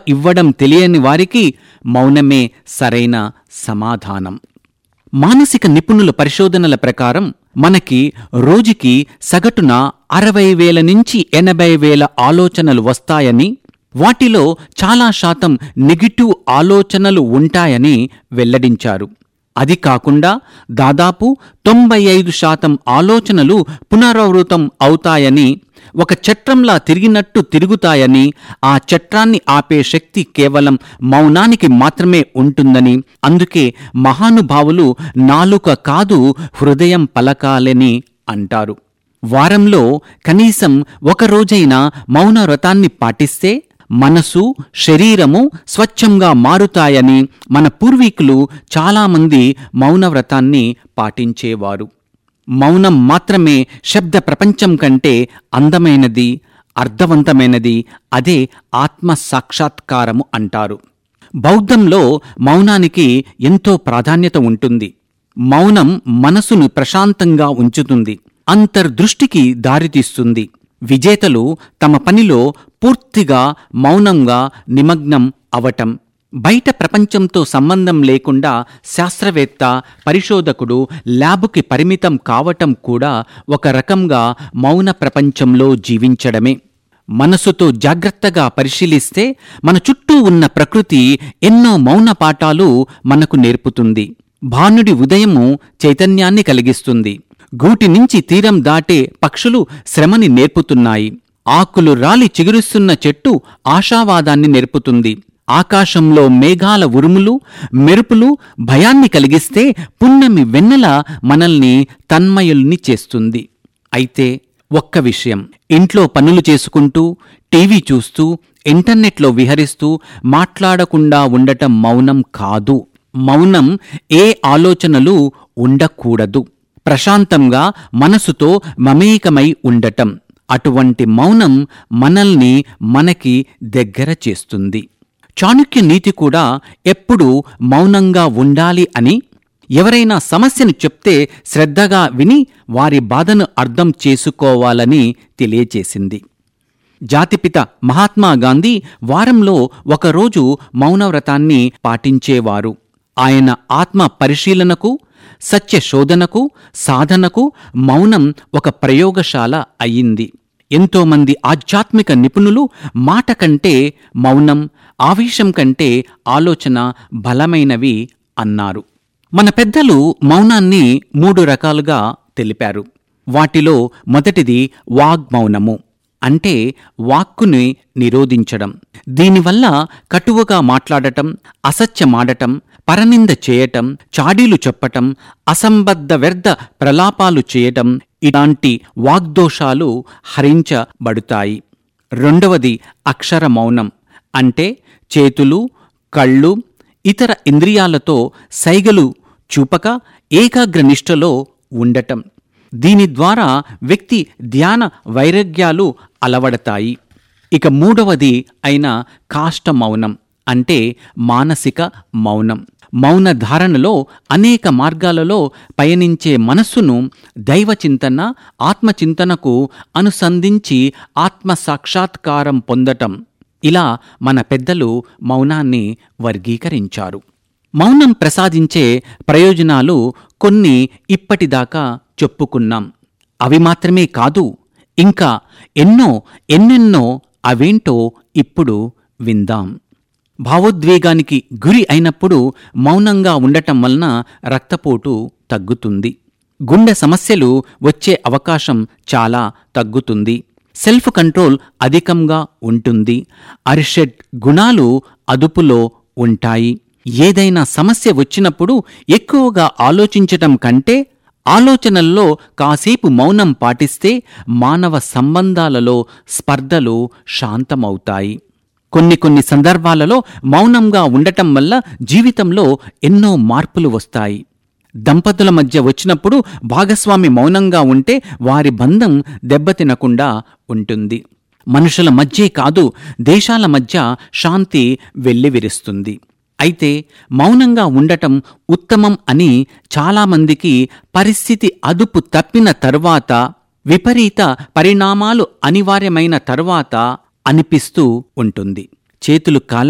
ఇవ్వడం తెలియని వారికి మౌనమే సరైన సమాధానం మానసిక నిపుణుల పరిశోధనల ప్రకారం మనకి రోజుకి సగటున అరవై వేల నుంచి ఎనభై వేల ఆలోచనలు వస్తాయని వాటిలో చాలా శాతం నెగిటివ్ ఆలోచనలు ఉంటాయని వెల్లడించారు అది కాకుండా దాదాపు తొంభై ఐదు శాతం ఆలోచనలు పునరావృతం అవుతాయని ఒక చట్రంలా తిరిగినట్టు తిరుగుతాయని ఆ చట్రాన్ని ఆపే శక్తి కేవలం మౌనానికి మాత్రమే ఉంటుందని అందుకే మహానుభావులు నాలుక కాదు హృదయం పలకాలని అంటారు వారంలో కనీసం ఒక రోజైనా మౌన వ్రతాన్ని పాటిస్తే మనసు శరీరము స్వచ్ఛంగా మారుతాయని మన పూర్వీకులు చాలామంది మౌన వ్రతాన్ని పాటించేవారు మౌనం మాత్రమే శబ్ద ప్రపంచం కంటే అందమైనది అర్థవంతమైనది అదే ఆత్మ సాక్షాత్కారము అంటారు బౌద్ధంలో మౌనానికి ఎంతో ప్రాధాన్యత ఉంటుంది మౌనం మనసును ప్రశాంతంగా ఉంచుతుంది అంతర్దృష్టికి దారితీస్తుంది విజేతలు తమ పనిలో పూర్తిగా మౌనంగా నిమగ్నం అవటం బయట ప్రపంచంతో సంబంధం లేకుండా శాస్త్రవేత్త పరిశోధకుడు ల్యాబుకి పరిమితం కావటం కూడా ఒక రకంగా మౌన ప్రపంచంలో జీవించడమే మనసుతో జాగ్రత్తగా పరిశీలిస్తే మన చుట్టూ ఉన్న ప్రకృతి ఎన్నో మౌన పాఠాలు మనకు నేర్పుతుంది భానుడి ఉదయము చైతన్యాన్ని కలిగిస్తుంది గూటి నుంచి తీరం దాటే పక్షులు శ్రమని నేర్పుతున్నాయి ఆకులు రాలి చిగురుస్తున్న చెట్టు ఆశావాదాన్ని నేర్పుతుంది ఆకాశంలో మేఘాల ఉరుములు మెరుపులు భయాన్ని కలిగిస్తే పున్నమి వెన్నెల మనల్ని తన్మయుల్ని చేస్తుంది అయితే ఒక్క విషయం ఇంట్లో పనులు చేసుకుంటూ టీవీ చూస్తూ ఇంటర్నెట్లో విహరిస్తూ మాట్లాడకుండా ఉండటం మౌనం కాదు మౌనం ఏ ఆలోచనలు ఉండకూడదు ప్రశాంతంగా మనసుతో మమేకమై ఉండటం అటువంటి మౌనం మనల్ని మనకి దగ్గర చేస్తుంది చాణక్య నీతి కూడా ఎప్పుడూ మౌనంగా ఉండాలి అని ఎవరైనా సమస్యను చెప్తే శ్రద్ధగా విని వారి బాధను అర్థం చేసుకోవాలని తెలియచేసింది జాతిపిత మహాత్మా గాంధీ వారంలో ఒకరోజు మౌనవ్రతాన్ని పాటించేవారు ఆయన ఆత్మ పరిశీలనకు సత్య శోధనకు సాధనకు మౌనం ఒక ప్రయోగశాల అయ్యింది ఎంతోమంది ఆధ్యాత్మిక నిపుణులు మాట కంటే మౌనం ఆవేశం కంటే ఆలోచన బలమైనవి అన్నారు మన పెద్దలు మౌనాన్ని మూడు రకాలుగా తెలిపారు వాటిలో మొదటిది వాగ్మౌనము అంటే వాక్కుని నిరోధించడం దీనివల్ల కటువుగా మాట్లాడటం అసత్యమాడటం పరనింద చేయటం చాడీలు చెప్పటం అసంబద్ధ వ్యర్థ ప్రలాపాలు చేయటం ఇలాంటి వాగ్దోషాలు హరించబడుతాయి రెండవది అక్షర మౌనం అంటే చేతులు కళ్ళు ఇతర ఇంద్రియాలతో సైగలు చూపక ఏకాగ్రనిష్టలో ఉండటం దీని ద్వారా వ్యక్తి ధ్యాన వైరాగ్యాలు అలవడతాయి ఇక మూడవది అయిన కాష్ట మౌనం అంటే మానసిక మౌనం మౌన ధారణలో అనేక మార్గాలలో పయనించే మనస్సును దైవచింతన ఆత్మచింతనకు అనుసంధించి ఆత్మ సాక్షాత్కారం పొందటం ఇలా మన పెద్దలు మౌనాన్ని వర్గీకరించారు మౌనం ప్రసాదించే ప్రయోజనాలు కొన్ని ఇప్పటిదాకా చెప్పుకున్నాం అవి మాత్రమే కాదు ఇంకా ఎన్నో ఎన్నెన్నో అవేంటో ఇప్పుడు విందాం భావోద్వేగానికి గురి అయినప్పుడు మౌనంగా ఉండటం వలన రక్తపోటు తగ్గుతుంది గుండె సమస్యలు వచ్చే అవకాశం చాలా తగ్గుతుంది సెల్ఫ్ కంట్రోల్ అధికంగా ఉంటుంది అరిషడ్ గుణాలు అదుపులో ఉంటాయి ఏదైనా సమస్య వచ్చినప్పుడు ఎక్కువగా ఆలోచించటం కంటే ఆలోచనల్లో కాసేపు మౌనం పాటిస్తే మానవ సంబంధాలలో స్పర్ధలు శాంతమవుతాయి కొన్ని కొన్ని సందర్భాలలో మౌనంగా ఉండటం వల్ల జీవితంలో ఎన్నో మార్పులు వస్తాయి దంపతుల మధ్య వచ్చినప్పుడు భాగస్వామి మౌనంగా ఉంటే వారి బంధం దెబ్బతినకుండా ఉంటుంది మనుషుల మధ్యే కాదు దేశాల మధ్య శాంతి వెల్లివిరుస్తుంది అయితే మౌనంగా ఉండటం ఉత్తమం అని చాలామందికి పరిస్థితి అదుపు తప్పిన తరువాత విపరీత పరిణామాలు అనివార్యమైన తరువాత అనిపిస్తూ ఉంటుంది చేతులు కాల